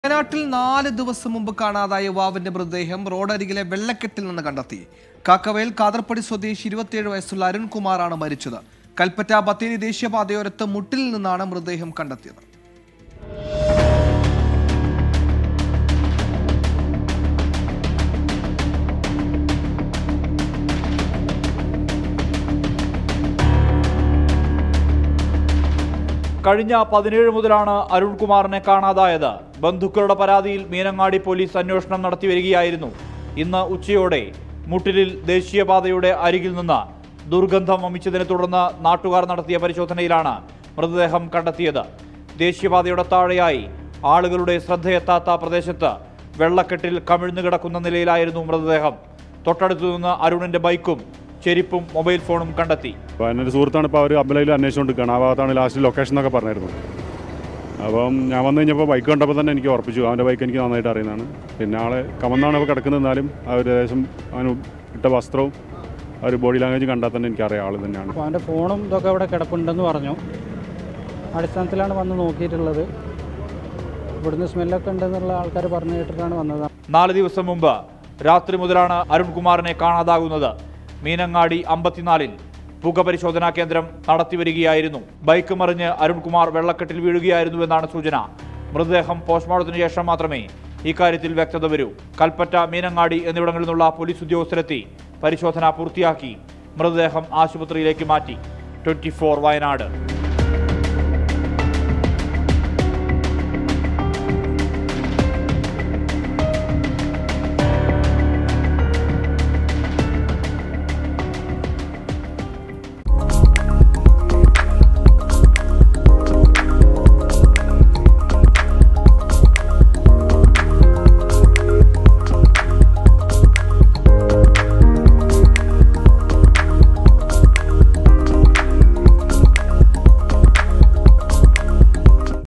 വയനാട്ടിൽ നാല് ദിവസം മുമ്പ് കാണാതായ യുവാവിന്റെ മൃതദേഹം റോഡരികിലെ വെള്ളക്കെട്ടിൽ നിന്ന് കണ്ടെത്തി കാക്കവയൽ കാതർപ്പടി സ്വദേശി ഇരുപത്തിയേഴ് വയസ്സുള്ള അരുൺകുമാറാണ് മരിച്ചത് കൽപ്പറ്റ ബത്തേരി ദേശീയപാതയോരത്ത് മുട്ടിൽ നിന്നാണ് മൃതദേഹം കണ്ടെത്തിയത് കഴിഞ്ഞ പതിനേഴ് മുതലാണ് അരുൺകുമാറിനെ കാണാതായത് ബന്ധുക്കളുടെ പരാതിയിൽ മീനങ്ങാടി പോലീസ് അന്വേഷണം നടത്തി വരികയായിരുന്നു ഇന്ന് ഉച്ചയോടെ മുട്ടിലിൽ ദേശീയപാതയുടെ അരികിൽ നിന്ന് ദുർഗന്ധം വമിച്ചതിനെ തുടർന്ന് നാട്ടുകാർ നടത്തിയ പരിശോധനയിലാണ് മൃതദേഹം കണ്ടെത്തിയത് ദേശീയപാതയുടെ താഴെയായി ആളുകളുടെ ശ്രദ്ധയെത്താത്ത പ്രദേശത്ത് വെള്ളക്കെട്ടിൽ കമിഴ്ന്നു കിടക്കുന്ന നിലയിലായിരുന്നു മൃതദേഹം തൊട്ടടുത്തു നിന്ന് അരുണിന്റെ ബൈക്കും ചെരിപ്പും മൊബൈൽ ഫോണും കണ്ടെത്തി അപ്പോൾ എൻ്റെ ഒരു സുഹൃത്താണ് ഇപ്പോൾ അവർ അമ്പലയിൽ അന്വേഷിച്ചുകൊണ്ടിരിക്കുകയാണ് ആ ഭാഗത്താണ് ലാസ്റ്റ് ലൊക്കേഷൻ എന്നൊക്കെ പറഞ്ഞായിരുന്നു അപ്പം ഞാൻ വന്നു കഴിഞ്ഞപ്പോൾ ബൈക്ക് കണ്ടപ്പോൾ തന്നെ എനിക്ക് ഉറപ്പിച്ചു അവൻ്റെ ബൈക്ക് എനിക്ക് നന്നായിട്ട് അറിയുന്നതാണ് പിന്നെ ആളെ കമന്നാണ് ഇപ്പോൾ കിടക്കുന്നത് എന്നാലും ആ ഒരു ഏകദേശം അവന് ഇട്ട വസ്ത്രവും ആ ഒരു ബോഡി ലാംഗ്വേജ് കണ്ടാൽ തന്നെ എനിക്കറിയാം ആൾ തന്നെയാണ് അപ്പോൾ അവൻ്റെ ഫോണും ഇതൊക്കെ അവിടെ കിടപ്പുണ്ടെന്ന് പറഞ്ഞു അടിസ്ഥാനത്തിലാണ് വന്ന് നോക്കിയിട്ടുള്ളത് ഇവിടുന്ന് സ്മെല്ലൊക്കെ ഉണ്ടെന്നുള്ള ആൾക്കാർ പറഞ്ഞു കേട്ടിട്ടാണ് വന്നത് നാല് ദിവസം മുമ്പ് രാത്രി മുതലാണ് അരുൺകുമാറിനെ കാണാതാകുന്നത് മീനങ്ങാടി അമ്പത്തിനാലിൽ പുകപരിശോധനാ കേന്ദ്രം നടത്തിവരികയായിരുന്നു ബൈക്ക് മറിഞ്ഞ് അരുൺകുമാർ വെള്ളക്കെട്ടിൽ വീഴുകയായിരുന്നുവെന്നാണ് സൂചന മൃതദേഹം പോസ്റ്റ്മോർട്ടത്തിന് ശേഷം മാത്രമേ ഇക്കാര്യത്തിൽ വ്യക്തത വരൂ കൽപ്പറ്റ മീനങ്ങാടി എന്നിവിടങ്ങളിൽ നിന്നുള്ള പോലീസ് ഉദ്യോഗസ്ഥരെത്തി പരിശോധന പൂർത്തിയാക്കി മൃതദേഹം ആശുപത്രിയിലേക്ക് മാറ്റി ട്വന്റി വയനാട്